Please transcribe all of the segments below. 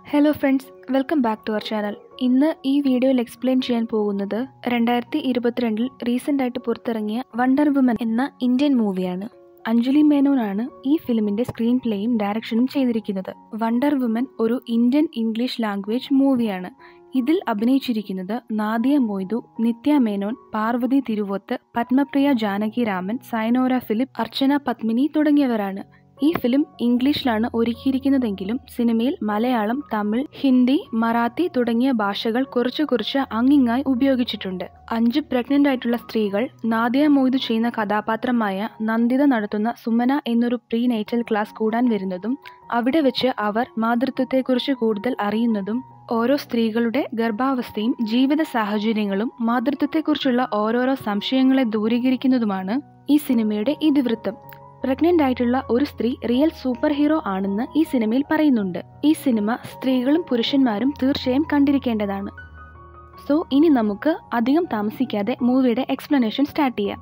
hello friends welcome back to our channel ഇന്ന് ഈ വീഡിയോയിൽ എക്സ്പ്ലെയിൻ ചെയ്യാൻ പോകുന്നത് രണ്ടായിരത്തി ഇരുപത്തിരണ്ടിൽ റീസെൻ്റ് ആയിട്ട് പുറത്തിറങ്ങിയ വണ്ടർ വുമൻ എന്ന ഇന്ത്യൻ മൂവിയാണ് അഞ്ജലി മേനോനാണ് ഈ ഫിലിമിന്റെ സ്ക്രീൻ പ്ലേയും ഡയറക്ഷനും ചെയ്തിരിക്കുന്നത് വണ്ടർ വുമൻ ഒരു ഇന്ത്യൻ ഇംഗ്ലീഷ് ലാംഗ്വേജ് മൂവിയാണ് ഇതിൽ അഭിനയിച്ചിരിക്കുന്നത് നാദിയ മൊയ്തു നിത്യ മേനോൻ പാർവതി തിരുവോത്ത് പത്മപ്രിയ ജാനകി രാമൻ സൈനോര ഫിലിപ്പ് അർച്ചന പത്മിനി തുടങ്ങിയവരാണ് ഈ ഫിലിം ഇംഗ്ലീഷിലാണ് ഒരുക്കിയിരിക്കുന്നതെങ്കിലും സിനിമയിൽ മലയാളം തമിഴ് ഹിന്ദി മറാത്തി തുടങ്ങിയ ഭാഷകൾ കുറച്ച് കുറച്ച് അങ്ങിങ്ങായി ഉപയോഗിച്ചിട്ടുണ്ട് അഞ്ച് പ്രഗ്നന്റ് ആയിട്ടുള്ള സ്ത്രീകൾ നാദിയ മൊയ്തു ചെയ്യുന്ന കഥാപാത്രമായ നന്ദിത നടത്തുന്ന സുമന എന്നൊരു പ്രീ നൈറ്റൽ ക്ലാസ് കൂടാൻ വരുന്നതും അവിടെ വെച്ച് അവർ മാതൃത്വത്തെക്കുറിച്ച് കൂടുതൽ അറിയുന്നതും ഓരോ സ്ത്രീകളുടെ ഗർഭാവസ്ഥയും ജീവിത സാഹചര്യങ്ങളും മാതൃത്വത്തെക്കുറിച്ചുള്ള ഓരോരോ സംശയങ്ങളെ ദൂരീകരിക്കുന്നതുമാണ് ഈ സിനിമയുടെ ഇതിവൃത്തം പ്രഗ്നന്റ് ആയിട്ടുള്ള ഒരു സ്ത്രീ റിയൽ സൂപ്പർ ഹീറോ ആണെന്ന് ഈ സിനിമയിൽ പറയുന്നുണ്ട് ഈ സിനിമ സ്ത്രീകളും പുരുഷന്മാരും തീർച്ചയായും കണ്ടിരിക്കേണ്ടതാണ് സോ ഇനി നമുക്ക് അധികം താമസിക്കാതെ മൂവിയുടെ എക്സ്പ്ലനേഷൻ സ്റ്റാർട്ട് ചെയ്യാം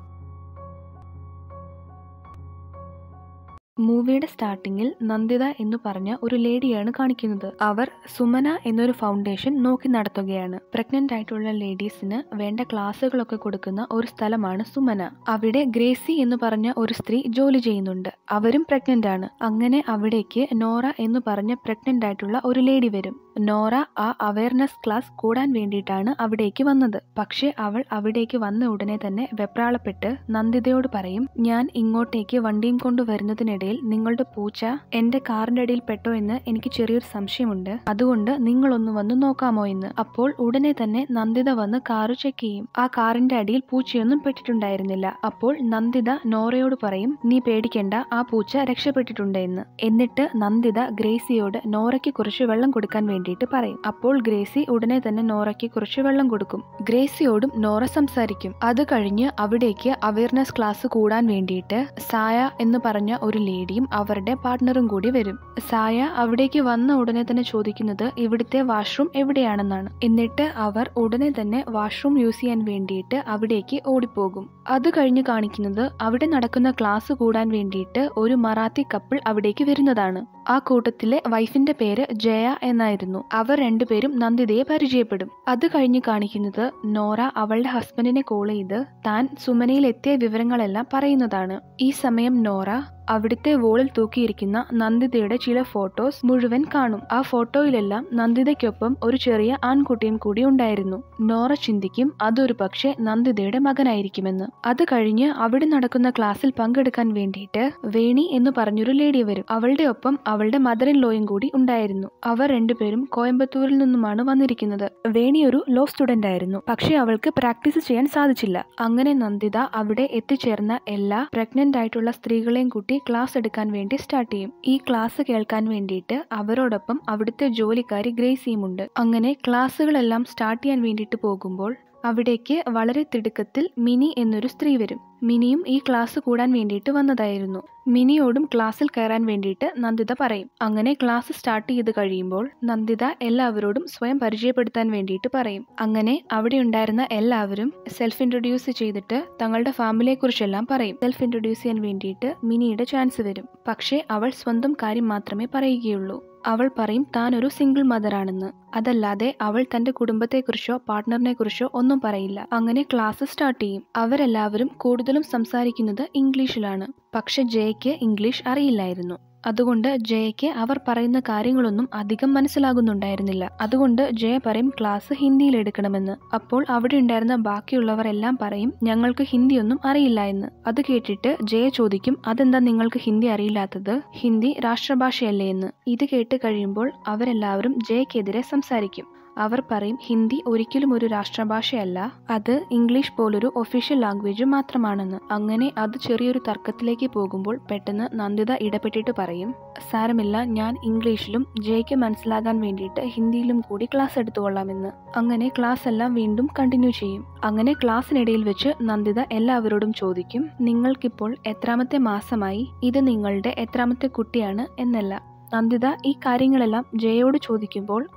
മൂവിയുടെ സ്റ്റാർട്ടിങ്ങിൽ നന്ദിത എന്ന് പറഞ്ഞ ഒരു ലേഡിയാണ് കാണിക്കുന്നത് അവർ സുമന എന്നൊരു ഫൗണ്ടേഷൻ നോക്കി നടത്തുകയാണ് പ്രഗ്നന്റ് ആയിട്ടുള്ള ലേഡീസിന് വേണ്ട ക്ലാസ്സുകളൊക്കെ കൊടുക്കുന്ന ഒരു സ്ഥലമാണ് സുമന അവിടെ ഗ്രേസി എന്ന് പറഞ്ഞ ഒരു സ്ത്രീ ജോലി ചെയ്യുന്നുണ്ട് അവരും പ്രഗ്നന്റ് ആണ് അങ്ങനെ അവിടേക്ക് നോറ എന്ന് പറഞ്ഞ പ്രഗ്നന്റ് ആയിട്ടുള്ള ഒരു ലേഡി വരും നോറ ആ അവയർനെസ് ക്ലാസ് കൂടാൻ വേണ്ടിയിട്ടാണ് അവിടേക്ക് വന്നത് പക്ഷെ അവൾ അവിടേക്ക് വന്ന ഉടനെ തന്നെ വെപ്രാളപ്പെട്ട് നന്ദിതയോട് പറയും ഞാൻ ഇങ്ങോട്ടേക്ക് വണ്ടിയും കൊണ്ട് വരുന്നതിനിടയിൽ നിങ്ങളുടെ പൂച്ച എന്റെ കാറിന്റെ അടിയിൽ പെട്ടോ എന്ന് എനിക്ക് ചെറിയൊരു സംശയമുണ്ട് അതുകൊണ്ട് നിങ്ങളൊന്ന് വന്ന് നോക്കാമോ എന്ന് അപ്പോൾ ഉടനെ തന്നെ നന്ദിത വന്ന് കാറ് ചെക്ക് ചെയ്യും ആ കാറിന്റെ അടിയിൽ പൂച്ചയൊന്നും പെട്ടിട്ടുണ്ടായിരുന്നില്ല അപ്പോൾ നന്ദിത നോറയോട് പറയും നീ പേടിക്കേണ്ട ആ പൂച്ച രക്ഷപ്പെട്ടിട്ടുണ്ട് എന്ന് എന്നിട്ട് നന്ദിത ഗ്രേസിയോട് നോറയ്ക്ക് കുറച്ച് വെള്ളം കൊടുക്കാൻ വേണ്ടിയിട്ട് പറയും അപ്പോൾ ഗ്രേസി ഉടനെ തന്നെ നോറയ്ക്ക് കുറച്ച് വെള്ളം കൊടുക്കും ഗ്രേസിയോടും നോറ സംസാരിക്കും അത് കഴിഞ്ഞ് അവിടേക്ക് അവയർനെസ് ക്ലാസ് കൂടാൻ വേണ്ടിയിട്ട് സായ എന്ന് പറഞ്ഞ ഒരു ലേഡിയും അവരുടെ പാർട്ട്ണറും കൂടി വരും സായ അവിടേക്ക് വന്ന ഉടനെ തന്നെ ചോദിക്കുന്നത് ഇവിടുത്തെ വാഷ്റൂം എവിടെയാണെന്നാണ് എന്നിട്ട് അവർ ഉടനെ തന്നെ വാഷ്റൂം യൂസ് ചെയ്യാൻ വേണ്ടിയിട്ട് അവിടേക്ക് ഓടിപ്പോകും അത് കഴിഞ്ഞ് കാണിക്കുന്നത് അവിടെ നടക്കുന്ന ക്ലാസ് കൂടാൻ വേണ്ടിയിട്ട് ഒരു മറാത്തി കപ്പിൾ അവിടേക്ക് വരുന്നതാണ് ആ കൂട്ടത്തിലെ വൈഫിന്റെ പേര് ജയ എന്നായിരുന്നു അവർ രണ്ടുപേരും നന്ദിതയെ പരിചയപ്പെടും അത് കഴിഞ്ഞ് കാണിക്കുന്നത് നോറ അവളുടെ ഹസ്ബൻഡിനെ കോൾ ചെയ്ത് താൻ സുമനയിൽ എത്തിയ വിവരങ്ങളെല്ലാം പറയുന്നതാണ് ഈ സമയം നോറ അവിടുത്തെ വോളിൽ തൂക്കിയിരിക്കുന്ന നന്ദിതയുടെ ചില ഫോട്ടോസ് മുഴുവൻ കാണും ആ ഫോട്ടോയിലെല്ലാം നന്ദിതയ്ക്കൊപ്പം ഒരു ചെറിയ ആൺകുട്ടിയും കൂടി ഉണ്ടായിരുന്നു നോറ ചിന്തിക്കും അതൊരു പക്ഷേ നന്ദിതയുടെ മകനായിരിക്കുമെന്ന് അത് കഴിഞ്ഞ് അവിടെ നടക്കുന്ന ക്ലാസ്സിൽ പങ്കെടുക്കാൻ വേണ്ടിയിട്ട് വേണി എന്ന് പറഞ്ഞൊരു ലേഡി വരും അവളുടെ ഒപ്പം അവളുടെ മദർ ഇൻ ലോയും കൂടി ഉണ്ടായിരുന്നു അവർ രണ്ടുപേരും കോയമ്പത്തൂരിൽ നിന്നുമാണ് വന്നിരിക്കുന്നത് വേണി ഒരു ലോ സ്റ്റുഡന്റ് ആയിരുന്നു പക്ഷേ അവൾക്ക് പ്രാക്ടീസ് ചെയ്യാൻ സാധിച്ചില്ല അങ്ങനെ നന്ദിത അവിടെ എത്തിച്ചേർന്ന എല്ലാ പ്രഗ്നന്റ് ആയിട്ടുള്ള സ്ത്രീകളെയും കൂട്ടി ക്ലാസ് എടുക്കാൻ വേണ്ടി സ്റ്റാർട്ട് ചെയ്യും ഈ ക്ലാസ് കേൾക്കാൻ വേണ്ടിയിട്ട് അവരോടൊപ്പം അവിടുത്തെ ജോലിക്കാരി ഗ്രേസിയുമുണ്ട് അങ്ങനെ ക്ലാസ്സുകളെല്ലാം സ്റ്റാർട്ട് ചെയ്യാൻ വേണ്ടിയിട്ട് പോകുമ്പോൾ അവിടേക്ക് വളരെ തിടുക്കത്തിൽ മിനി എന്നൊരു സ്ത്രീ വരും മിനിയും ഈ ക്ലാസ് കൂടാൻ വേണ്ടിയിട്ട് വന്നതായിരുന്നു മിനിയോടും ക്ലാസ്സിൽ കയറാൻ വേണ്ടിയിട്ട് നന്ദിത പറയും അങ്ങനെ ക്ലാസ് സ്റ്റാർട്ട് ചെയ്ത് കഴിയുമ്പോൾ നന്ദിത എല്ലാവരോടും സ്വയം പരിചയപ്പെടുത്താൻ വേണ്ടിയിട്ട് പറയും അങ്ങനെ അവിടെ ഉണ്ടായിരുന്ന എല്ലാവരും സെൽഫ് ഇൻട്രൊഡ്യൂസ് ചെയ്തിട്ട് തങ്ങളുടെ ഫാമിലിയെ കുറിച്ചെല്ലാം പറയും സെൽഫ് ഇൻട്രൊഡ്യൂസ് ചെയ്യാൻ വേണ്ടിയിട്ട് മിനിയുടെ ചാൻസ് വരും പക്ഷേ അവൾ സ്വന്തം കാര്യം മാത്രമേ പറയുകയുള്ളൂ അവൾ പറയും താൻ ഒരു സിംഗിൾ മദർ ആണെന്ന് അതല്ലാതെ അവൾ തന്റെ കുടുംബത്തെക്കുറിച്ചോ പാർട്ട്ണറിനെ കുറിച്ചോ ഒന്നും പറയില്ല അങ്ങനെ ക്ലാസ് സ്റ്റാർട്ട് ചെയ്യും അവരെല്ലാവരും കൂടുതലും സംസാരിക്കുന്നത് ഇംഗ്ലീഷിലാണ് പക്ഷെ ജയയ്ക്ക് ഇംഗ്ലീഷ് അറിയില്ലായിരുന്നു അതുകൊണ്ട് ജയയ്ക്ക് അവർ പറയുന്ന കാര്യങ്ങളൊന്നും അധികം മനസ്സിലാകുന്നുണ്ടായിരുന്നില്ല അതുകൊണ്ട് ജയ പറയും ക്ലാസ് ഹിന്ദിയിൽ എടുക്കണമെന്ന് അപ്പോൾ അവിടെ ഉണ്ടായിരുന്ന ബാക്കിയുള്ളവർ എല്ലാം പറയും ഞങ്ങൾക്ക് ഹിന്ദിയൊന്നും അറിയില്ല എന്ന് അത് കേട്ടിട്ട് ജയ ചോദിക്കും അതെന്താ നിങ്ങൾക്ക് ഹിന്ദി അറിയില്ലാത്തത് ഹിന്ദി രാഷ്ട്രഭാഷയല്ലേ എന്ന് ഇത് കേട്ട് കഴിയുമ്പോൾ അവരെല്ലാവരും ജയക്കെതിരെ സംസാരിക്കും അവർ പറയും ഹിന്ദി ഒരിക്കലും ഒരു രാഷ്ട്രഭാഷയല്ല അത് ഇംഗ്ലീഷ് പോലൊരു ഒഫീഷ്യൽ ലാംഗ്വേജ് മാത്രമാണെന്ന് അങ്ങനെ അത് ചെറിയൊരു തർക്കത്തിലേക്ക് പോകുമ്പോൾ പെട്ടെന്ന് നന്ദിത ഇടപെട്ടിട്ട് പറയും സാരമില്ല ഞാൻ ഇംഗ്ലീഷിലും ജയ്ക്ക് മനസ്സിലാകാൻ വേണ്ടിയിട്ട് ഹിന്ദിയിലും കൂടി ക്ലാസ് എടുത്തുകൊള്ളാമെന്ന് അങ്ങനെ ക്ലാസ് എല്ലാം വീണ്ടും കണ്ടിന്യൂ ചെയ്യും അങ്ങനെ ക്ലാസ്സിനിടയിൽ വെച്ച് നന്ദിത എല്ലാവരോടും ചോദിക്കും നിങ്ങൾക്കിപ്പോൾ എത്രാമത്തെ മാസമായി ഇത് നിങ്ങളുടെ എത്രാമത്തെ കുട്ടിയാണ് എന്നല്ല നന്ദിത ഈ കാര്യങ്ങളെല്ലാം ജയയോട് ചോദിക്കുമ്പോൾ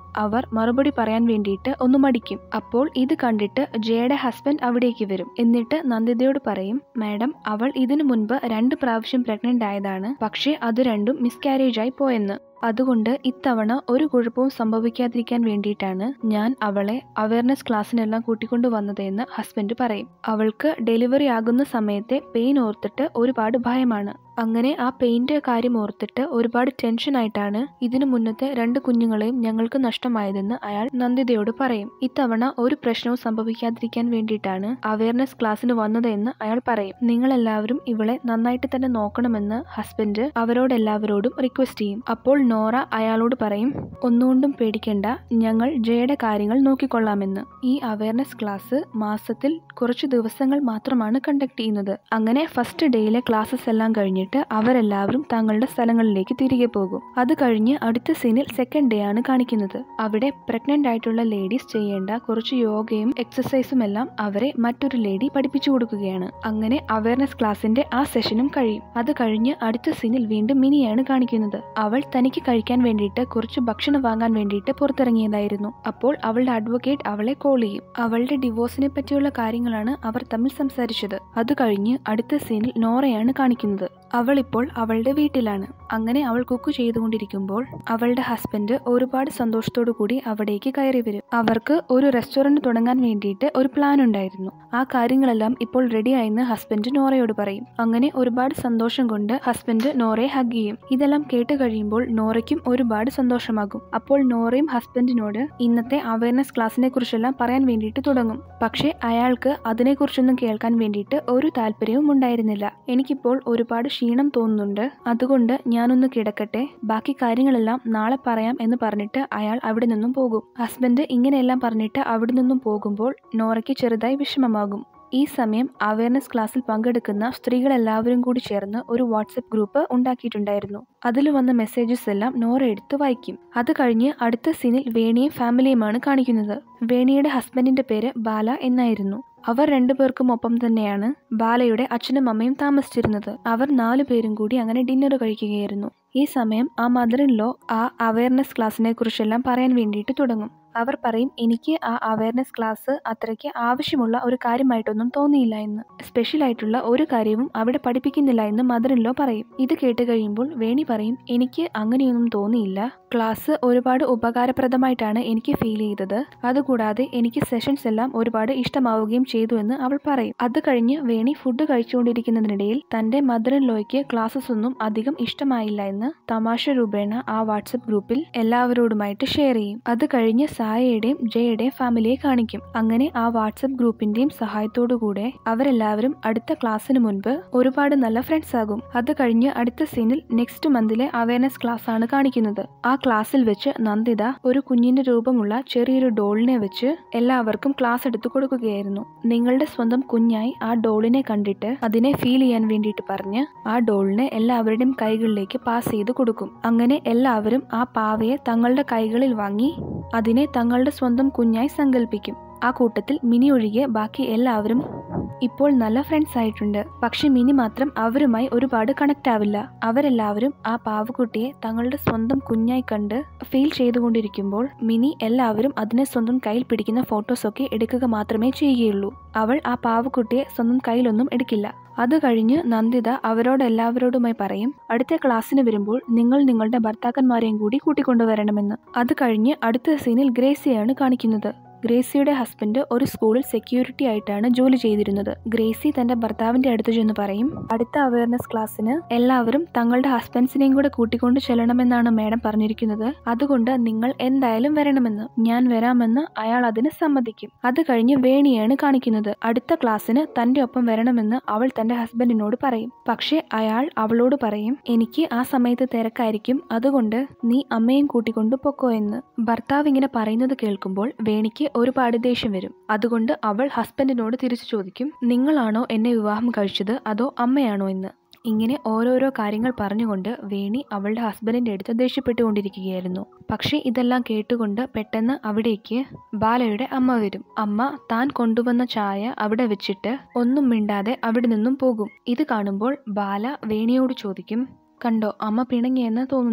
അവർ മറുപടി പറയാൻ വേണ്ടിയിട്ട് ഒന്ന് മടിക്കും അപ്പോൾ ഇത് കണ്ടിട്ട് ജയയുടെ ഹസ്ബൻഡ് അവിടേക്ക് വരും എന്നിട്ട് നന്ദിതയോട് പറയും മാഡം അവൾ ഇതിനു മുൻപ് രണ്ട് പ്രാവശ്യം പ്രഗ്നന്റ് ആയതാണ് പക്ഷേ അത് രണ്ടും മിസ്കാരേജ് ആയി പോയെന്ന് അതുകൊണ്ട് ഇത്തവണ ഒരു കുഴപ്പവും സംഭവിക്കാതിരിക്കാൻ വേണ്ടിയിട്ടാണ് ഞാൻ അവളെ അവയർനെസ് ക്ലാസ്സിനെല്ലാം കൂട്ടിക്കൊണ്ടു വന്നതെന്ന് ഹസ്ബൻഡ് പറയും അവൾക്ക് ഡെലിവറി ആകുന്ന സമയത്തെ പെയിൻ ഓർത്തിട്ട് ഒരുപാട് ഭയമാണ് അങ്ങനെ ആ പെയിന്റ് കാര്യം ഓർത്തിട്ട് ഒരുപാട് ടെൻഷനായിട്ടാണ് ഇതിനു മുന്നത്തെ രണ്ട് കുഞ്ഞുങ്ങളെയും ഞങ്ങൾക്ക് നഷ്ടമായതെന്ന് അയാൾ നന്ദിതയോട് പറയും ഇത്തവണ ഒരു പ്രശ്നവും സംഭവിക്കാതിരിക്കാൻ വേണ്ടിയിട്ടാണ് അവയർനെസ് ക്ലാസ്സിന് വന്നതെന്ന് അയാൾ പറയും നിങ്ങളെല്ലാവരും ഇവളെ നന്നായിട്ട് തന്നെ നോക്കണമെന്ന് ഹസ്ബൻഡ് അവരോടെല്ലാവരോടും റിക്വസ്റ്റ് ചെയ്യും അപ്പോൾ നോറ അയാളോട് പറയും ഒന്നുകൊണ്ടും പേടിക്കേണ്ട ഞങ്ങൾ ജയയുടെ കാര്യങ്ങൾ നോക്കിക്കൊള്ളാമെന്ന് ഈ അവയർനെസ് ക്ലാസ് മാസത്തിൽ കുറച്ച് ദിവസങ്ങൾ മാത്രമാണ് കണ്ടക്ട് ചെയ്യുന്നത് അങ്ങനെ ഫസ്റ്റ് ഡേയിലെ ക്ലാസ്സസ് എല്ലാം കഴിഞ്ഞിട്ട് അവരെല്ലാവരും തങ്ങളുടെ സ്ഥലങ്ങളിലേക്ക് തിരികെ പോകും അത് കഴിഞ്ഞ് അടുത്ത സീനിൽ സെക്കൻഡ് ഡേ ആണ് കാണിക്കുന്നത് അവിടെ പ്രഗ്നന്റ് ആയിട്ടുള്ള ലേഡീസ് ചെയ്യേണ്ട കുറച്ച് യോഗയും എക്സസൈസും എല്ലാം അവരെ മറ്റൊരു ലേഡി പഠിപ്പിച്ചു കൊടുക്കുകയാണ് അങ്ങനെ അവയർനെസ് ക്ലാസിന്റെ ആ സെഷനും കഴിയും അത് കഴിഞ്ഞ് അടുത്ത സീനിൽ വീണ്ടും മിനിയാണ് കാണിക്കുന്നത് അവൾ തനിക്ക് കഴിക്കാൻ വേണ്ടിയിട്ട് കുറച്ച് ഭക്ഷണം വാങ്ങാൻ വേണ്ടിയിട്ട് പുറത്തിറങ്ങിയതായിരുന്നു അപ്പോൾ അവളുടെ അഡ്വക്കേറ്റ് അവളെ കോൾ ചെയ്യും അവളുടെ ഡിവോഴ്സിനെ പറ്റിയുള്ള കാര്യങ്ങളാണ് അവർ തമ്മിൽ സംസാരിച്ചത് അത് കഴിഞ്ഞ് അടുത്ത സീനിൽ നോറയാണ് കാണിക്കുന്നത് അവൾ ഇപ്പോൾ അവളുടെ വീട്ടിലാണ് അങ്ങനെ അവൾ കുക്ക് ചെയ്തുകൊണ്ടിരിക്കുമ്പോൾ അവളുടെ ഹസ്ബൻഡ് ഒരുപാട് സന്തോഷത്തോടു കൂടി അവിടേക്ക് കയറി വരും അവർക്ക് ഒരു റെസ്റ്റോറന്റ് തുടങ്ങാൻ വേണ്ടിയിട്ട് ഒരു പ്ലാൻ ഉണ്ടായിരുന്നു ആ കാര്യങ്ങളെല്ലാം ഇപ്പോൾ റെഡിയായെന്ന് ഹസ്ബൻഡ് നോറയോട് പറയും അങ്ങനെ ഒരുപാട് സന്തോഷം കൊണ്ട് ഹസ്ബൻഡ് നോറയെ ഹഗ് ചെയ്യും ഇതെല്ലാം കേട്ട് കഴിയുമ്പോൾ നോറയ്ക്കും ഒരുപാട് സന്തോഷമാകും അപ്പോൾ നോറയും ഹസ്ബൻഡിനോട് ഇന്നത്തെ അവയർനെസ് ക്ലാസ്സിനെ കുറിച്ചെല്ലാം പറയാൻ വേണ്ടിയിട്ട് തുടങ്ങും പക്ഷേ അയാൾക്ക് അതിനെക്കുറിച്ചൊന്നും കേൾക്കാൻ വേണ്ടിയിട്ട് ഒരു താല്പര്യവും ഉണ്ടായിരുന്നില്ല എനിക്കിപ്പോൾ ഒരുപാട് ക്ഷീണം തോന്നുന്നുണ്ട് അതുകൊണ്ട് ഞാനൊന്ന് കിടക്കട്ടെ ബാക്കി കാര്യങ്ങളെല്ലാം നാളെ പറയാം എന്ന് പറഞ്ഞിട്ട് അയാൾ അവിടെ നിന്നും പോകും ഹസ്ബൻഡ് ഇങ്ങനെയെല്ലാം പറഞ്ഞിട്ട് അവിടെ നിന്നും പോകുമ്പോൾ നോറയ്ക്ക് ചെറുതായി വിഷമമാകും ഈ സമയം അവയർനെസ് ക്ലാസ്സിൽ പങ്കെടുക്കുന്ന സ്ത്രീകളെല്ലാവരും കൂടി ചേർന്ന് ഒരു വാട്സപ്പ് ഗ്രൂപ്പ് ഉണ്ടാക്കിയിട്ടുണ്ടായിരുന്നു അതിൽ വന്ന മെസ്സേജസ് എല്ലാം നോറ എടുത്ത് വായിക്കും അത് കഴിഞ്ഞ് അടുത്ത സീനിൽ വേണിയും ഫാമിലിയുമാണ് കാണിക്കുന്നത് വേണിയുടെ ഹസ്ബൻഡിന്റെ പേര് ബാല എന്നായിരുന്നു അവർ രണ്ടുപേർക്കും ഒപ്പം തന്നെയാണ് ബാലയുടെ അച്ഛനും അമ്മയും താമസിച്ചിരുന്നത് അവർ നാലു പേരും കൂടി അങ്ങനെ ഡിന്നർ കഴിക്കുകയായിരുന്നു ഈ സമയം ആ മദർ ഇൻ ലോ ആ അവയർനെസ് ക്ലാസ്സിനെ കുറിച്ചെല്ലാം പറയാൻ വേണ്ടിയിട്ട് തുടങ്ങും അവർ പറയും എനിക്ക് ആ അവയർനെസ് ക്ലാസ് അത്രയ്ക്ക് ആവശ്യമുള്ള ഒരു കാര്യമായിട്ടൊന്നും തോന്നിയില്ല എന്ന് സ്പെഷ്യൽ ആയിട്ടുള്ള ഒരു കാര്യവും അവിടെ പഠിപ്പിക്കുന്നില്ല എന്ന് മദർ ഇൻ ലോ പറയും ഇത് കേട്ട് കഴിയുമ്പോൾ വേണി പറയും എനിക്ക് അങ്ങനെയൊന്നും തോന്നിയില്ല ക്ലാസ് ഒരുപാട് ഉപകാരപ്രദമായിട്ടാണ് എനിക്ക് ഫീൽ ചെയ്തത് അതുകൂടാതെ എനിക്ക് സെഷൻസ് എല്ലാം ഒരുപാട് ഇഷ്ടമാവുകയും ചെയ്തു എന്ന് അവൾ പറയും അത് കഴിഞ്ഞ് വേണി ഫുഡ് കഴിച്ചുകൊണ്ടിരിക്കുന്നതിനിടയിൽ തന്റെ മദർ ഇൻ ലോയ്ക്ക് ക്ലാസ്സസ് ഒന്നും അധികം ഇഷ്ടമായില്ല എന്ന് തമാശ രൂപേണ ആ വാട്സപ്പ് ഗ്രൂപ്പിൽ എല്ലാവരോടുമായിട്ട് ഷെയർ ചെയ്യും അത് കഴിഞ്ഞ് സായയുടെയും ജയയുടെയും ഫാമിലിയെ കാണിക്കും അങ്ങനെ ആ വാട്സപ്പ് ഗ്രൂപ്പിന്റെയും സഹായത്തോടു കൂടെ അവരെല്ലാവരും അടുത്ത ക്ലാസ്സിന് മുൻപ് ഒരുപാട് നല്ല ഫ്രണ്ട്സ് ആകും അത് കഴിഞ്ഞ് അടുത്ത സീനിൽ നെക്സ്റ്റ് മന്തിലെ അവയർനെസ് ക്ലാസ് ആണ് കാണിക്കുന്നത് ആ ക്ലാസ്സിൽ വെച്ച് നന്ദിത ഒരു കുഞ്ഞിന്റെ രൂപമുള്ള ചെറിയൊരു ഡോളിനെ വെച്ച് എല്ലാവർക്കും ക്ലാസ് എടുത്തു കൊടുക്കുകയായിരുന്നു നിങ്ങളുടെ സ്വന്തം കുഞ്ഞായി ആ ഡോളിനെ കണ്ടിട്ട് അതിനെ ഫീൽ ചെയ്യാൻ വേണ്ടിയിട്ട് പറഞ്ഞ് ആ ഡോളിനെ എല്ലാവരുടെയും കൈകളിലേക്ക് പാസ് ചെയ്ത് കൊടുക്കും അങ്ങനെ എല്ലാവരും ആ പാവയെ തങ്ങളുടെ കൈകളിൽ വാങ്ങി അതിനെ തങ്ങളുടെ സ്വന്തം കുഞ്ഞായി സങ്കല്പിക്കും ആ കൂട്ടത്തിൽ മിനി ഒഴികെ ബാക്കി എല്ലാവരും ഇപ്പോൾ നല്ല ഫ്രണ്ട്സ് ആയിട്ടുണ്ട് പക്ഷെ മിനി മാത്രം അവരുമായി ഒരുപാട് കണക്ട് ആവില്ല അവരെല്ലാവരും ആ പാവക്കുട്ടിയെ തങ്ങളുടെ സ്വന്തം കുഞ്ഞായി കണ്ട് ഫീൽ ചെയ്തുകൊണ്ടിരിക്കുമ്പോൾ മിനി എല്ലാവരും അതിനെ സ്വന്തം കയ്യിൽ പിടിക്കുന്ന ഫോട്ടോസൊക്കെ എടുക്കുക മാത്രമേ ചെയ്യുകയുള്ളൂ അവൾ ആ പാവക്കുട്ടിയെ സ്വന്തം കയ്യിലൊന്നും എടുക്കില്ല അത് കഴിഞ്ഞ് നന്ദിത അവരോട് എല്ലാവരോടുമായി പറയും അടുത്ത ക്ലാസ്സിന് വരുമ്പോൾ നിങ്ങൾ നിങ്ങളുടെ ഭർത്താക്കന്മാരെയും കൂടി കൂട്ടിക്കൊണ്ടുവരണമെന്ന് അത് കഴിഞ്ഞ് അടുത്ത സീനിൽ ഗ്രേസിയാണ് കാണിക്കുന്നത് ഗ്രേസിയുടെ ഹസ്ബൻഡ് ഒരു സ്കൂളിൽ സെക്യൂരിറ്റി ആയിട്ടാണ് ജോലി ചെയ്തിരുന്നത് ഗ്രേസി തന്റെ ഭർത്താവിന്റെ അടുത്ത് ചെന്ന് പറയും അടുത്ത അവയർനെസ് ക്ലാസ്സിന് എല്ലാവരും തങ്ങളുടെ ഹസ്ബൻഡ്സിനെയും കൂടെ കൂട്ടിക്കൊണ്ട് ചെല്ലണമെന്നാണ് മാഡം പറഞ്ഞിരിക്കുന്നത് അതുകൊണ്ട് നിങ്ങൾ എന്തായാലും വരണമെന്ന് ഞാൻ വരാമെന്ന് അയാൾ അതിന് സമ്മതിക്കും അത് കഴിഞ്ഞ് വേണിയാണ് കാണിക്കുന്നത് അടുത്ത ക്ലാസ്സിന് തന്റെ ഒപ്പം വരണമെന്ന് അവൾ തന്റെ ഹസ്ബൻഡിനോട് പറയും പക്ഷേ അയാൾ അവളോട് പറയും എനിക്ക് ആ സമയത്ത് തിരക്കായിരിക്കും അതുകൊണ്ട് നീ അമ്മയും കൂട്ടിക്കൊണ്ട് പൊക്കോ എന്ന് ഭർത്താവ് ഇങ്ങനെ പറയുന്നത് കേൾക്കുമ്പോൾ വേണിക്ക് ഒരുപാട് ദേഷ്യം വരും അതുകൊണ്ട് അവൾ ഹസ്ബൻഡിനോട് തിരിച്ചു ചോദിക്കും നിങ്ങളാണോ എന്നെ വിവാഹം കഴിച്ചത് അതോ അമ്മയാണോ എന്ന് ഇങ്ങനെ ഓരോരോ കാര്യങ്ങൾ പറഞ്ഞുകൊണ്ട് വേണി അവളുടെ ഹസ്ബൻഡിന്റെ അടുത്ത് ദേഷ്യപ്പെട്ടുകൊണ്ടിരിക്കുകയായിരുന്നു പക്ഷേ ഇതെല്ലാം കേട്ടുകൊണ്ട് പെട്ടെന്ന് അവിടേക്ക് ബാലയുടെ അമ്മ വരും അമ്മ താൻ കൊണ്ടുവന്ന ചായ അവിടെ വെച്ചിട്ട് ഒന്നും മിണ്ടാതെ അവിടെ നിന്നും പോകും ഇത് കാണുമ്പോൾ ബാല വേണിയോട് ചോദിക്കും കണ്ടോ അമ്മ പിണങ്ങിയെന്ന് തോന്നുന്നേ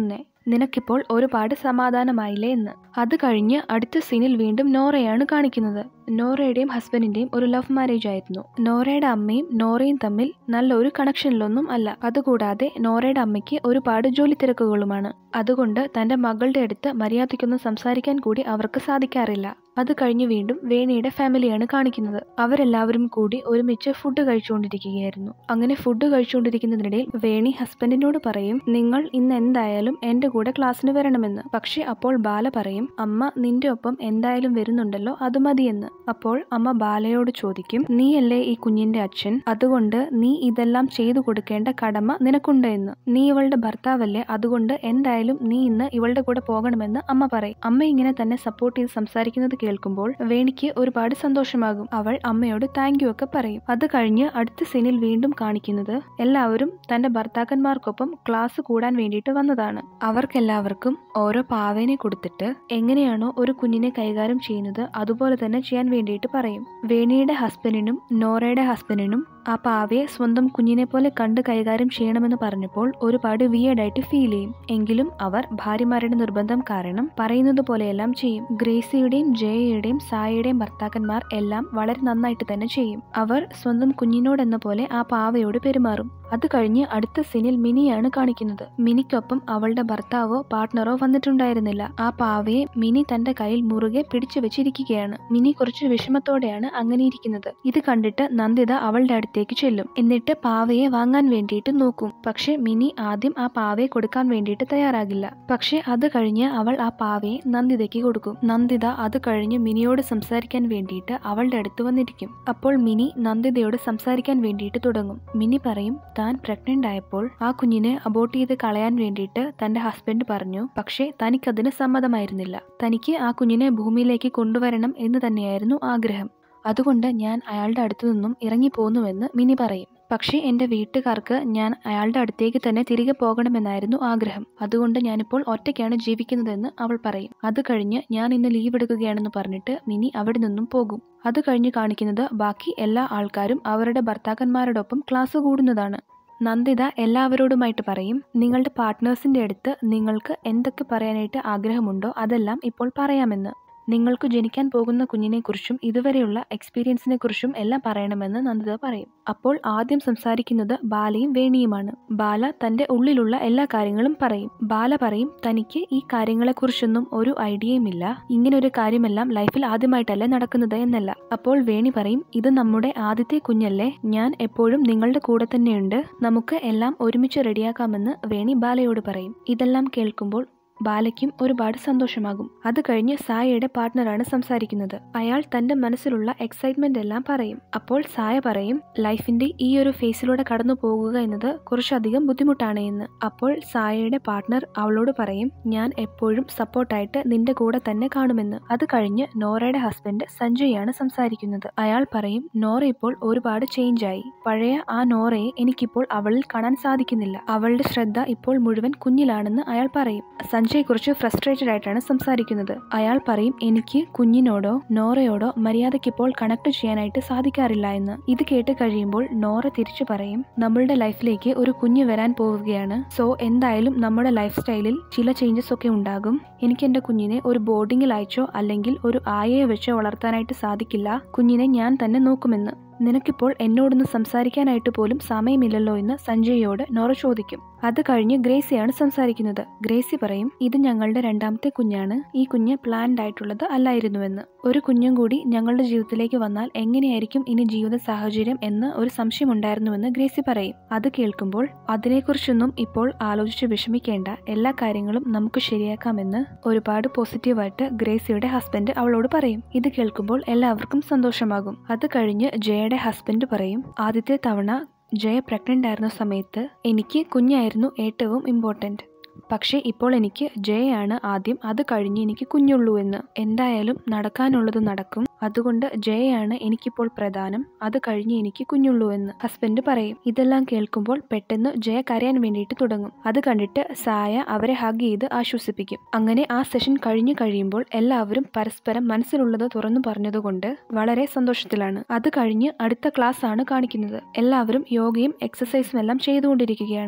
നിനക്കിപ്പോൾ ഒരുപാട് സമാധാനമായില്ലേ എന്ന് അത് കഴിഞ്ഞ് അടുത്ത സീനിൽ വീണ്ടും നോറയാണ് കാണിക്കുന്നത് നോറയുടെയും ഹസ്ബൻഡിന്റെയും ഒരു ലവ് മാരേജ് ആയിരുന്നു നോറയുടെ അമ്മയും നോറയും തമ്മിൽ നല്ലൊരു കണക്ഷനിലൊന്നും അല്ല അതുകൂടാതെ നോറയുടെ അമ്മയ്ക്ക് ഒരുപാട് ജോലി തിരക്കുകളുമാണ് അതുകൊണ്ട് തന്റെ മകളുടെ അടുത്ത് മര്യാദയ്ക്കൊന്നും സംസാരിക്കാൻ കൂടി അവർക്ക് സാധിക്കാറില്ല അത് കഴിഞ്ഞ് വീണ്ടും വേണിയുടെ ഫാമിലിയാണ് കാണിക്കുന്നത് അവരെല്ലാവരും കൂടി ഒരുമിച്ച് ഫുഡ് കഴിച്ചുകൊണ്ടിരിക്കുകയായിരുന്നു അങ്ങനെ ഫുഡ് കഴിച്ചുകൊണ്ടിരിക്കുന്നതിനിടയിൽ വേണി ഹസ്ബൻഡിനോട് പറയും നിങ്ങൾ ഇന്ന് എന്തായാലും എന്റെ കൂടെ ക്ലാസ്സിന് വരണമെന്ന് പക്ഷെ അപ്പോൾ ബാല പറയും അമ്മ നിന്റെ ഒപ്പം എന്തായാലും വരുന്നുണ്ടല്ലോ അത് മതിയെന്ന് അപ്പോൾ അമ്മ ബാലയോട് ചോദിക്കും നീയല്ലേ ഈ കുഞ്ഞിന്റെ അച്ഛൻ അതുകൊണ്ട് നീ ഇതെല്ലാം ചെയ്തു കൊടുക്കേണ്ട കടമ നിനക്കുണ്ട് എന്ന് നീ ഇവളുടെ ഭർത്താവല്ലേ അതുകൊണ്ട് എന്തായാലും നീ ഇന്ന് ഇവളുടെ കൂടെ പോകണമെന്ന് അമ്മ പറയും അമ്മ ഇങ്ങനെ തന്നെ സപ്പോർട്ട് ചെയ്ത് സംസാരിക്കുന്നത് കേൾക്കുമ്പോൾ വേണിക്ക് ഒരുപാട് സന്തോഷമാകും അവൾ അമ്മയോട് താങ്ക് യു ഒക്കെ പറയും അത് കഴിഞ്ഞ് അടുത്ത സീനിൽ വീണ്ടും കാണിക്കുന്നത് എല്ലാവരും തന്റെ ഭർത്താക്കന്മാർക്കൊപ്പം ക്ലാസ് കൂടാൻ വേണ്ടിയിട്ട് വന്നതാണ് അവർക്കെല്ലാവർക്കും ഓരോ പാവേനെ കൊടുത്തിട്ട് എങ്ങനെയാണോ ഒരു കുഞ്ഞിനെ കൈകാര്യം ചെയ്യുന്നത് അതുപോലെ തന്നെ ചെയ്യാൻ വേണ്ടിയിട്ട് പറയും വേണിയുടെ ഹസ്ബൻഡിനും നോറയുടെ ഹസ്ബൻഡിനും ആ പാവയെ സ്വന്തം കുഞ്ഞിനെ പോലെ കണ്ട് കൈകാര്യം ചെയ്യണമെന്ന് പറഞ്ഞപ്പോൾ ഒരുപാട് വിയേഡായിട്ട് ഫീൽ ചെയ്യും എങ്കിലും അവർ ഭാര്യമാരുടെ നിർബന്ധം കാരണം പറയുന്നത് പോലെയെല്ലാം ചെയ്യും ഗ്രേസിയുടെയും ജയയുടെയും സായയുടെയും ഭർത്താക്കന്മാർ എല്ലാം വളരെ നന്നായിട്ട് തന്നെ ചെയ്യും അവർ സ്വന്തം കുഞ്ഞിനോടെന്ന പോലെ ആ പാവയോട് പെരുമാറും അത് കഴിഞ്ഞ് അടുത്ത സീനിൽ മിനിയാണ് കാണിക്കുന്നത് മിനിക്കൊപ്പം അവളുടെ ഭർത്താവോ പാർട്ട്ണറോ വന്നിട്ടുണ്ടായിരുന്നില്ല ആ പാവയെ മിനി തന്റെ കയ്യിൽ മുറുകെ പിടിച്ചു വെച്ചിരിക്കുകയാണ് മിനി കുറച്ച് വിഷമത്തോടെയാണ് അങ്ങനെ ഇരിക്കുന്നത് ഇത് കണ്ടിട്ട് നന്ദിത അവളുടെ അടുത്തേക്ക് ചെല്ലും എന്നിട്ട് പാവയെ വാങ്ങാൻ വേണ്ടിയിട്ട് നോക്കും പക്ഷെ മിനി ആദ്യം ആ പാവയെ കൊടുക്കാൻ വേണ്ടിയിട്ട് തയ്യാറാകില്ല പക്ഷെ അത് കഴിഞ്ഞ് അവൾ ആ പാവയെ നന്ദിതയ്ക്ക് കൊടുക്കും നന്ദിത അത് കഴിഞ്ഞ് മിനിയോട് സംസാരിക്കാൻ വേണ്ടിയിട്ട് അവളുടെ അടുത്ത് വന്നിരിക്കും അപ്പോൾ മിനി നന്ദിതയോട് സംസാരിക്കാൻ വേണ്ടിയിട്ട് തുടങ്ങും മിനി പറയും താൻ പ്രഗ്നന്റ് ആയപ്പോൾ ആ കുഞ്ഞിനെ അബോർട്ട് ചെയ്ത് കളയാൻ വേണ്ടിയിട്ട് തന്റെ ഹസ്ബൻഡ് പറഞ്ഞു പക്ഷേ തനിക്കതിന് സമ്മതമായിരുന്നില്ല തനിക്ക് ആ കുഞ്ഞിനെ ഭൂമിയിലേക്ക് കൊണ്ടുവരണം എന്ന് തന്നെയായിരുന്നു ആഗ്രഹം അതുകൊണ്ട് ഞാൻ അയാളുടെ അടുത്തു നിന്നും ഇറങ്ങിപ്പോന്നുവെന്ന് മിനി പറയും പക്ഷേ എൻ്റെ വീട്ടുകാർക്ക് ഞാൻ അയാളുടെ അടുത്തേക്ക് തന്നെ തിരികെ പോകണമെന്നായിരുന്നു ആഗ്രഹം അതുകൊണ്ട് ഞാനിപ്പോൾ ഒറ്റയ്ക്കാണ് ജീവിക്കുന്നതെന്ന് അവൾ പറയും അത് കഴിഞ്ഞ് ഞാൻ ഇന്ന് ലീവ് എടുക്കുകയാണെന്ന് പറഞ്ഞിട്ട് മിനി അവിടെ നിന്നും പോകും അത് കഴിഞ്ഞ് കാണിക്കുന്നത് ബാക്കി എല്ലാ ആൾക്കാരും അവരുടെ ഭർത്താക്കന്മാരോടൊപ്പം ക്ലാസ് കൂടുന്നതാണ് നന്ദിത എല്ലാവരോടുമായിട്ട് പറയും നിങ്ങളുടെ പാർട്ട്നേഴ്സിൻ്റെ അടുത്ത് നിങ്ങൾക്ക് എന്തൊക്കെ പറയാനായിട്ട് ആഗ്രഹമുണ്ടോ അതെല്ലാം ഇപ്പോൾ പറയാമെന്ന് നിങ്ങൾക്ക് ജനിക്കാൻ പോകുന്ന കുഞ്ഞിനെക്കുറിച്ചും ഇതുവരെയുള്ള എക്സ്പീരിയൻസിനെ കുറിച്ചും എല്ലാം പറയണമെന്ന് നന്ദിത പറയും അപ്പോൾ ആദ്യം സംസാരിക്കുന്നത് ബാലയും വേണിയുമാണ് ബാല തന്റെ ഉള്ളിലുള്ള എല്ലാ കാര്യങ്ങളും പറയും ബാല പറയും തനിക്ക് ഈ കാര്യങ്ങളെക്കുറിച്ചൊന്നും ഒരു ഐഡിയയുമില്ല ഇങ്ങനെ ഒരു കാര്യമെല്ലാം ലൈഫിൽ ആദ്യമായിട്ടല്ല നടക്കുന്നത് എന്നല്ല അപ്പോൾ വേണി പറയും ഇത് നമ്മുടെ ആദ്യത്തെ കുഞ്ഞല്ലേ ഞാൻ എപ്പോഴും നിങ്ങളുടെ കൂടെ തന്നെയുണ്ട് നമുക്ക് എല്ലാം ഒരുമിച്ച് റെഡിയാക്കാമെന്ന് വേണി ബാലയോട് പറയും ഇതെല്ലാം കേൾക്കുമ്പോൾ ബാലയ്ക്കും ഒരുപാട് സന്തോഷമാകും അത് കഴിഞ്ഞ് സായയുടെ പാർട്ട്ണറാണ് സംസാരിക്കുന്നത് അയാൾ തന്റെ മനസ്സിലുള്ള എക്സൈറ്റ്മെന്റ് എല്ലാം പറയും അപ്പോൾ സായ പറയും ലൈഫിന്റെ ഈ ഒരു ഫേസിലൂടെ കടന്നു പോകുക എന്നത് കുറച്ചധികം ബുദ്ധിമുട്ടാണ് എന്ന് അപ്പോൾ സായയുടെ പാർട്ട്ണർ അവളോട് പറയും ഞാൻ എപ്പോഴും സപ്പോർട്ടായിട്ട് നിന്റെ കൂടെ തന്നെ കാണുമെന്ന് അത് കഴിഞ്ഞ് നോറയുടെ ഹസ്ബൻഡ് സഞ്ജയാണ് സംസാരിക്കുന്നത് അയാൾ പറയും നോറ ഇപ്പോൾ ഒരുപാട് ചേഞ്ച് ആയി പഴയ ആ നോറയെ എനിക്കിപ്പോൾ അവളിൽ കാണാൻ സാധിക്കുന്നില്ല അവളുടെ ശ്രദ്ധ ഇപ്പോൾ മുഴുവൻ കുഞ്ഞിലാണെന്ന് അയാൾ പറയും സഞ്ജയ് കുറിച്ച് ഫ്രസ്ട്രേറ്റഡ് ആയിട്ടാണ് സംസാരിക്കുന്നത് അയാൾ പറയും എനിക്ക് കുഞ്ഞിനോടോ നോറയോടോ മര്യാദയ്ക്കിപ്പോൾ കണക്ട് ചെയ്യാനായിട്ട് സാധിക്കാറില്ല എന്ന് ഇത് കേട്ട് കഴിയുമ്പോൾ നോറ തിരിച്ചു പറയും നമ്മളുടെ ലൈഫിലേക്ക് ഒരു കുഞ്ഞ് വരാൻ പോവുകയാണ് സോ എന്തായാലും നമ്മുടെ ലൈഫ് സ്റ്റൈലിൽ ചില ചേഞ്ചസ് ഒക്കെ ഉണ്ടാകും എനിക്ക് എന്റെ കുഞ്ഞിനെ ഒരു ബോർഡിങ്ങിൽ അയച്ചോ അല്ലെങ്കിൽ ഒരു ആയയെ വെച്ചോ വളർത്താനായിട്ട് സാധിക്കില്ല കുഞ്ഞിനെ ഞാൻ തന്നെ നോക്കുമെന്ന് നിനക്കിപ്പോൾ എന്നോടൊന്ന് സംസാരിക്കാനായിട്ട് പോലും സമയമില്ലല്ലോ എന്ന് സഞ്ജയോട് നോറ ചോദിക്കും അത് കഴിഞ്ഞ് ഗ്രേസിയാണ് സംസാരിക്കുന്നത് ഗ്രേസി പറയും ഇത് ഞങ്ങളുടെ രണ്ടാമത്തെ കുഞ്ഞാണ് ഈ കുഞ്ഞ് പ്ലാൻഡ് ആയിട്ടുള്ളത് അല്ലായിരുന്നുവെന്ന് ഒരു കുഞ്ഞും കൂടി ഞങ്ങളുടെ ജീവിതത്തിലേക്ക് വന്നാൽ എങ്ങനെയായിരിക്കും ഇനി ജീവിത സാഹചര്യം എന്ന് ഒരു സംശയം ഉണ്ടായിരുന്നുവെന്ന് ഗ്രേസി പറയും അത് കേൾക്കുമ്പോൾ അതിനെക്കുറിച്ചൊന്നും ഇപ്പോൾ ആലോചിച്ച് വിഷമിക്കേണ്ട എല്ലാ കാര്യങ്ങളും നമുക്ക് ശരിയാക്കാമെന്ന് ഒരുപാട് പോസിറ്റീവായിട്ട് ഗ്രേസിയുടെ ഹസ്ബൻഡ് അവളോട് പറയും ഇത് കേൾക്കുമ്പോൾ എല്ലാവർക്കും സന്തോഷമാകും അത് കഴിഞ്ഞ് ജയയുടെ ഹസ്ബൻഡ് പറയും ആദ്യത്തെ തവണ ജയ പ്രഗ്നന്റ് ആയിരുന്ന സമയത്ത് എനിക്ക് കുഞ്ഞായിരുന്നു ഏറ്റവും ഇമ്പോർട്ടൻറ്റ് പക്ഷേ ഇപ്പോൾ എനിക്ക് ജയയാണ് ആദ്യം അത് കഴിഞ്ഞ് എനിക്ക് കുഞ്ഞുള്ളൂ എന്ന് എന്തായാലും നടക്കാനുള്ളത് നടക്കും അതുകൊണ്ട് ജയയാണ് എനിക്കിപ്പോൾ പ്രധാനം അത് കഴിഞ്ഞ് എനിക്ക് കുഞ്ഞുള്ളൂ എന്ന് ഹസ്ബൻഡ് പറയും ഇതെല്ലാം കേൾക്കുമ്പോൾ പെട്ടെന്ന് ജയ കരയാൻ വേണ്ടിയിട്ട് തുടങ്ങും അത് കണ്ടിട്ട് സായ അവരെ ഹഗ് ചെയ്ത് ആശ്വസിപ്പിക്കും അങ്ങനെ ആ സെഷൻ കഴിഞ്ഞു കഴിയുമ്പോൾ എല്ലാവരും പരസ്പരം മനസ്സിലുള്ളത് തുറന്നു പറഞ്ഞതുകൊണ്ട് വളരെ സന്തോഷത്തിലാണ് അത് കഴിഞ്ഞ് അടുത്ത ക്ലാസ് ആണ് കാണിക്കുന്നത് എല്ലാവരും യോഗയും എക്സസൈസും എല്ലാം ചെയ്തുകൊണ്ടിരിക്കുകയാണ്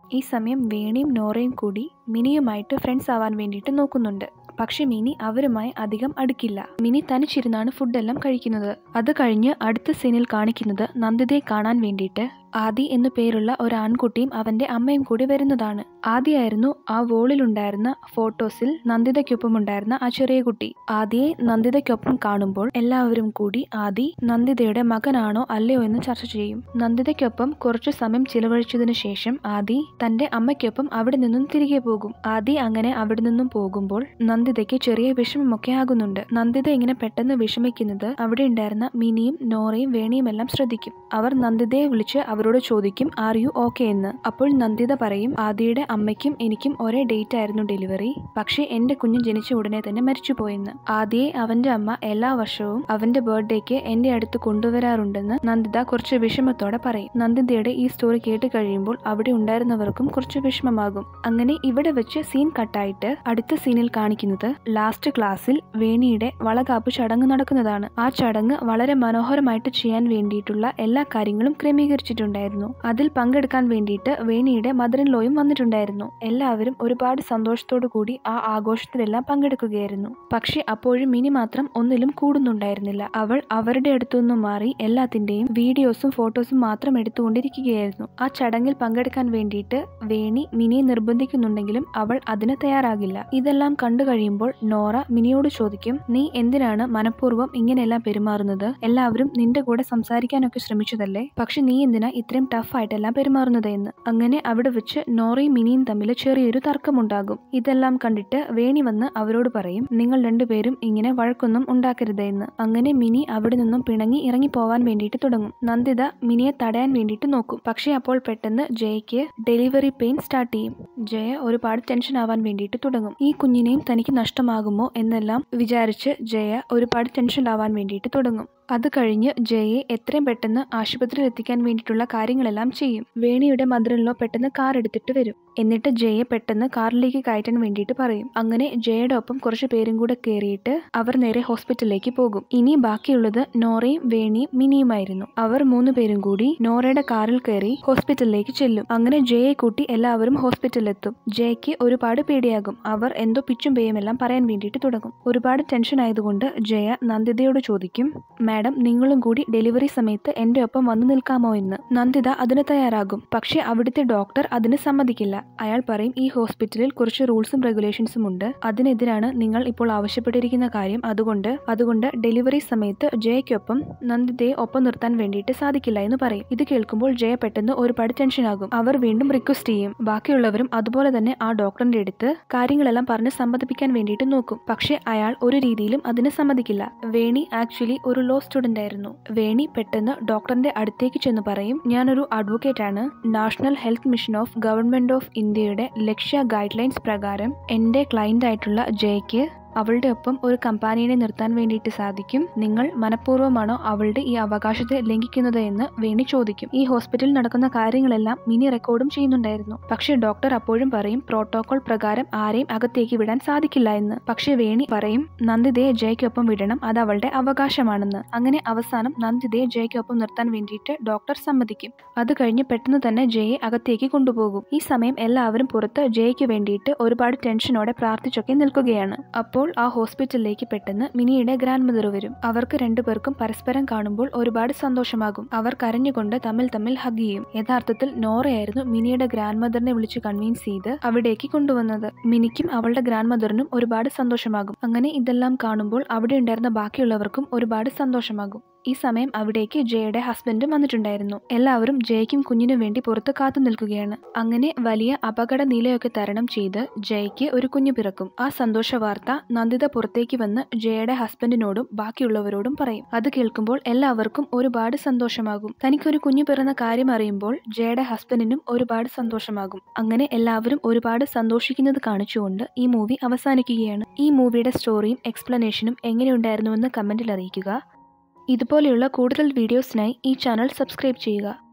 ഈ സമയം വേണിയും നോറയും കൂടി മിനിയുമായിട്ട് ഫ്രണ്ട്സ് ആവാൻ വേണ്ടിയിട്ട് നോക്കുന്നുണ്ട് പക്ഷെ മിനി അവരുമായി അധികം അടുക്കില്ല മിനി തനിച്ചിരുന്നാണ് ഫുഡെല്ലാം കഴിക്കുന്നത് അത് കഴിഞ്ഞ് അടുത്ത സീനിൽ കാണിക്കുന്നത് നന്ദിതയെ കാണാൻ വേണ്ടിയിട്ട് ആദി എന്നു പേരുള്ള ഒരു ആൺകുട്ടിയും അവന്റെ അമ്മയും കൂടി വരുന്നതാണ് ആദിയായിരുന്നു ആ വോളിലുണ്ടായിരുന്ന ഫോട്ടോസിൽ നന്ദിതയ്ക്കൊപ്പം ഉണ്ടായിരുന്ന ആ ചെറിയ കുട്ടി ആദിയെ നന്ദിതയ്ക്കൊപ്പം കാണുമ്പോൾ എല്ലാവരും കൂടി ആദി നന്ദിതയുടെ മകനാണോ അല്ലയോ എന്ന് ചർച്ച ചെയ്യും നന്ദിതയ്ക്കൊപ്പം കുറച്ചു സമയം ചിലവഴിച്ചതിനു ശേഷം ആദി തന്റെ അമ്മയ്ക്കൊപ്പം അവിടെ നിന്നും തിരികെ പോകും ആദി അങ്ങനെ അവിടെ നിന്നും പോകുമ്പോൾ നന്ദിതയ്ക്ക് ചെറിയ വിഷമമൊക്കെ ആകുന്നുണ്ട് നന്ദിത ഇങ്ങനെ പെട്ടെന്ന് വിഷമിക്കുന്നത് അവിടെ ഉണ്ടായിരുന്ന മിനിയും നോറയും വേണിയും എല്ലാം ശ്രദ്ധിക്കും അവർ നന്ദിതയെ വിളിച്ച് അവരോട് ചോദിക്കും ആർ യു ഓക്കെ എന്ന് അപ്പോൾ നന്ദിത പറയും ആദിയുടെ അമ്മയ്ക്കും എനിക്കും ഒരേ ഡേറ്റ് ആയിരുന്നു ഡെലിവറി പക്ഷേ എന്റെ കുഞ്ഞ് ജനിച്ച ഉടനെ തന്നെ മരിച്ചുപോയെന്ന് ആദിയെ അവന്റെ അമ്മ എല്ലാ വർഷവും അവന്റെ ബർത്ത്ഡേക്ക് എന്റെ അടുത്ത് കൊണ്ടുവരാറുണ്ടെന്ന് നന്ദിത കുറച്ച് വിഷമത്തോടെ പറയും നന്ദിതയുടെ ഈ സ്റ്റോറി കേട്ട് കഴിയുമ്പോൾ അവിടെ ഉണ്ടായിരുന്നവർക്കും കുറച്ച് വിഷമമാകും അങ്ങനെ ഇവിടെ വെച്ച് സീൻ കട്ടായിട്ട് അടുത്ത സീനിൽ കാണിക്കുന്നത് ലാസ്റ്റ് ക്ലാസ്സിൽ വേണിയുടെ വളകാപ്പ് ചടങ്ങ് നടക്കുന്നതാണ് ആ ചടങ്ങ് വളരെ മനോഹരമായിട്ട് ചെയ്യാൻ വേണ്ടിയിട്ടുള്ള എല്ലാ കാര്യങ്ങളും ക്രമീകരിച്ചിട്ടുണ്ടായിരുന്നു അതിൽ പങ്കെടുക്കാൻ വേണ്ടിയിട്ട് വേണിയുടെ മദറിൻ ലോയും വന്നിട്ടുണ്ടായിരുന്നു എല്ലാവരും ഒരുപാട് സന്തോഷത്തോടു കൂടി ആ ആഘോഷത്തിലെല്ലാം പങ്കെടുക്കുകയായിരുന്നു പക്ഷെ അപ്പോഴും മിനി മാത്രം ഒന്നിലും കൂടുന്നുണ്ടായിരുന്നില്ല അവൾ അവരുടെ അടുത്തുനിന്നും മാറി എല്ലാത്തിന്റെയും വീഡിയോസും ഫോട്ടോസും മാത്രം എടുത്തുകൊണ്ടിരിക്കുകയായിരുന്നു ആ ചടങ്ങിൽ പങ്കെടുക്കാൻ വേണ്ടിയിട്ട് വേണി മിനിയെ നിർബന്ധിക്കുന്നുണ്ടെങ്കിലും അവൾ അതിന് തയ്യാറാകില്ല ഇതെല്ലാം കണ്ടു കഴിയുമ്പോൾ നോറ മിനിയോട് ചോദിക്കും നീ എന്തിനാണ് മനഃപൂർവ്വം ഇങ്ങനെയെല്ലാം പെരുമാറുന്നത് എല്ലാവരും നിന്റെ കൂടെ സംസാരിക്കാനൊക്കെ ശ്രമിച്ചതല്ലേ പക്ഷെ നീ എന്തിനാ ഇത്രയും ടഫായിട്ടെല്ലാം പെരുമാറുന്നത് എന്ന് അങ്ങനെ അവിടെ വെച്ച് നോറയും മിനിയും തമ്മിൽ ചെറിയൊരു തർക്കമുണ്ടാകും ഇതെല്ലാം കണ്ടിട്ട് വേണി വന്ന് അവരോട് പറയും നിങ്ങൾ രണ്ടുപേരും ഇങ്ങനെ വഴക്കൊന്നും ഉണ്ടാക്കരുത് എന്ന് അങ്ങനെ മിനി അവിടെ നിന്നും പിണങ്ങി ഇറങ്ങി പോവാൻ വേണ്ടിയിട്ട് തുടങ്ങും നന്ദിത മിനിയെ തടയാൻ വേണ്ടിയിട്ട് നോക്കും പക്ഷേ അപ്പോൾ പെട്ടെന്ന് ജയയ്ക്ക് ഡെലിവറി പെയിൻ സ്റ്റാർട്ട് ചെയ്യും ജയ ഒരുപാട് ടെൻഷൻ ആവാൻ വേണ്ടിയിട്ട് തുടങ്ങും ഈ കുഞ്ഞിനെയും തനിക്ക് നഷ്ടമാകുമോ എന്നെല്ലാം വിചാരിച്ച് ജയ ഒരുപാട് ടെൻഷൻ ആവാൻ വേണ്ടിയിട്ട് തുടങ്ങും അത് കഴിഞ്ഞ് ജയയെ എത്രയും പെട്ടെന്ന് ആശുപത്രിയിൽ എത്തിക്കാൻ വേണ്ടിയിട്ടുള്ള കാര്യങ്ങളെല്ലാം ചെയ്യും വേണിയുടെ മദറിലോ പെട്ടെന്ന് കാർ എടുത്തിട്ട് വരും എന്നിട്ട് ജയയെ പെട്ടെന്ന് കാറിലേക്ക് കയറ്റാൻ വേണ്ടിയിട്ട് പറയും അങ്ങനെ ജയയുടെ ഒപ്പം കുറച്ച് പേരും കൂടെ കയറിയിട്ട് അവർ നേരെ ഹോസ്പിറ്റലിലേക്ക് പോകും ഇനി ബാക്കിയുള്ളത് നോറയും വേണിയും മിനിയുമായിരുന്നു അവർ മൂന്ന് പേരും കൂടി നോറയുടെ കാറിൽ കയറി ഹോസ്പിറ്റലിലേക്ക് ചെല്ലും അങ്ങനെ ജയയെ കൂട്ടി എല്ലാവരും ഹോസ്പിറ്റലിലെത്തും ജയയ്ക്ക് ഒരുപാട് പേടിയാകും അവർ എന്തോ പിച്ചും പേയും എല്ലാം പറയാൻ വേണ്ടിയിട്ട് തുടങ്ങും ഒരുപാട് ടെൻഷൻ ആയതുകൊണ്ട് ജയ നന്ദിതയോട് ചോദിക്കും മാഡം നിങ്ങളും കൂടി ഡെലിവറി സമയത്ത് എന്റെ ഒപ്പം വന്നു നിൽക്കാമോ എന്ന് നന്ദിത അതിന് തയ്യാറാകും പക്ഷേ അവിടുത്തെ ഡോക്ടർ അതിന് സമ്മതിക്കില്ല അയാൾ പറയും ഈ ഹോസ്പിറ്റലിൽ കുറച്ച് റൂൾസും റെഗുലേഷൻസും ഉണ്ട് അതിനെതിരാണ് നിങ്ങൾ ഇപ്പോൾ ആവശ്യപ്പെട്ടിരിക്കുന്ന കാര്യം അതുകൊണ്ട് അതുകൊണ്ട് ഡെലിവറി സമയത്ത് ജയയ്ക്കൊപ്പം നന്ദിതയെ ഒപ്പം നിർത്താൻ വേണ്ടിയിട്ട് സാധിക്കില്ല എന്ന് പറയും ഇത് കേൾക്കുമ്പോൾ ജയ പെട്ടെന്ന് ഒരുപാട് ടെൻഷനാകും അവർ വീണ്ടും റിക്വസ്റ്റ് ചെയ്യും ബാക്കിയുള്ളവരും അതുപോലെ തന്നെ ആ ഡോക്ടറിന്റെ അടുത്ത് കാര്യങ്ങളെല്ലാം പറഞ്ഞ് സമ്മതിപ്പിക്കാൻ വേണ്ടിയിട്ട് നോക്കും പക്ഷേ അയാൾ ഒരു രീതിയിലും അതിന് സമ്മതിക്കില്ല വേണി ആക്ച്വലി ഒരു ലോ സ്റ്റുഡന്റ് ആയിരുന്നു വേണി പെട്ടെന്ന് ഡോക്ടറിന്റെ അടുത്തേക്ക് ചെന്ന് പറയും ഞാനൊരു അഡ്വക്കേറ്റ് ആണ് National Health Mission of Government of ഇന്ത്യയുടെ ലക്ഷ്യ ഗൈഡ് ലൈൻസ് പ്രകാരം എന്റെ ക്ലയന്റ് ആയിട്ടുള്ള ജയ്ക്ക് അവളുടെ ഒപ്പം ഒരു കമ്പാനിയെ നിർത്താൻ വേണ്ടിയിട്ട് സാധിക്കും നിങ്ങൾ മനഃപൂർവ്വമാണോ അവളുടെ ഈ അവകാശത്തെ ലംഘിക്കുന്നത് എന്ന് വേണി ചോദിക്കും ഈ ഹോസ്പിറ്റലിൽ നടക്കുന്ന കാര്യങ്ങളെല്ലാം മിനി റെക്കോർഡും ചെയ്യുന്നുണ്ടായിരുന്നു പക്ഷേ ഡോക്ടർ അപ്പോഴും പറയും പ്രോട്ടോകോൾ പ്രകാരം ആരെയും അകത്തേക്ക് വിടാൻ സാധിക്കില്ല എന്ന് പക്ഷേ വേണി പറയും നന്ദിതയെ ജയ്ക്കൊപ്പം വിടണം അത് അവളുടെ അവകാശമാണെന്ന് അങ്ങനെ അവസാനം നന്ദിതയെ ജയ്ക്കൊപ്പം നിർത്താൻ വേണ്ടിയിട്ട് ഡോക്ടർ സമ്മതിക്കും അത് കഴിഞ്ഞ് പെട്ടെന്ന് തന്നെ ജയെ അകത്തേക്ക് കൊണ്ടുപോകും ഈ സമയം എല്ലാവരും പുറത്ത് ജയ്ക്ക് വേണ്ടിയിട്ട് ഒരുപാട് ടെൻഷനോടെ പ്രാർത്ഥിച്ചൊക്കെ നിൽക്കുകയാണ് അപ്പോൾ ആ ഹോസ്പിറ്റലിലേക്ക് പെട്ടെന്ന് മിനിയുടെ ഗ്രാൻഡ് മദർ വരും അവർക്ക് രണ്ടുപേർക്കും പരസ്പരം കാണുമ്പോൾ ഒരുപാട് സന്തോഷമാകും അവർ കരഞ്ഞുകൊണ്ട് തമ്മിൽ തമ്മിൽ ഹഗ് ചെയ്യും യഥാർത്ഥത്തിൽ നോറയായിരുന്നു മിനിയുടെ ഗ്രാൻഡ് മദറിനെ വിളിച്ച് കൺവിൻസ് ചെയ്ത് അവിടേക്ക് കൊണ്ടുവന്നത് മിനിക്കും അവളുടെ ഗ്രാൻഡ് മദറിനും ഒരുപാട് സന്തോഷമാകും അങ്ങനെ ഇതെല്ലാം കാണുമ്പോൾ അവിടെ ഉണ്ടായിരുന്ന ബാക്കിയുള്ളവർക്കും ഒരുപാട് സന്തോഷമാകും ഈ സമയം അവിടേക്ക് ജയയുടെ ഹസ്ബൻഡും വന്നിട്ടുണ്ടായിരുന്നു എല്ലാവരും ജയയ്ക്കും കുഞ്ഞിനും വേണ്ടി പുറത്ത് കാത്തു നിൽക്കുകയാണ് അങ്ങനെ വലിയ അപകട നിലയൊക്കെ തരണം ചെയ്ത് ജയയ്ക്ക് ഒരു കുഞ്ഞു പിറക്കും ആ സന്തോഷ വാർത്ത നന്ദിത പുറത്തേക്ക് വന്ന് ജയയുടെ ഹസ്ബൻഡിനോടും ബാക്കിയുള്ളവരോടും പറയും അത് കേൾക്കുമ്പോൾ എല്ലാവർക്കും ഒരുപാട് സന്തോഷമാകും തനിക്കൊരു കുഞ്ഞു പിറന്ന കാര്യം അറിയുമ്പോൾ ജയയുടെ ഹസ്ബൻഡിനും ഒരുപാട് സന്തോഷമാകും അങ്ങനെ എല്ലാവരും ഒരുപാട് സന്തോഷിക്കുന്നത് കാണിച്ചുകൊണ്ട് ഈ മൂവി അവസാനിക്കുകയാണ് ഈ മൂവിയുടെ സ്റ്റോറിയും എക്സ്പ്ലനേഷനും എങ്ങനെയുണ്ടായിരുന്നുവെന്ന് കമന്റിൽ അറിയിക്കുക ഇതുപോലെയുള്ള കൂടുതൽ വീഡിയോസിനായി ഈ ചാനൽ സബ്സ്ക്രൈബ് ചെയ്യുക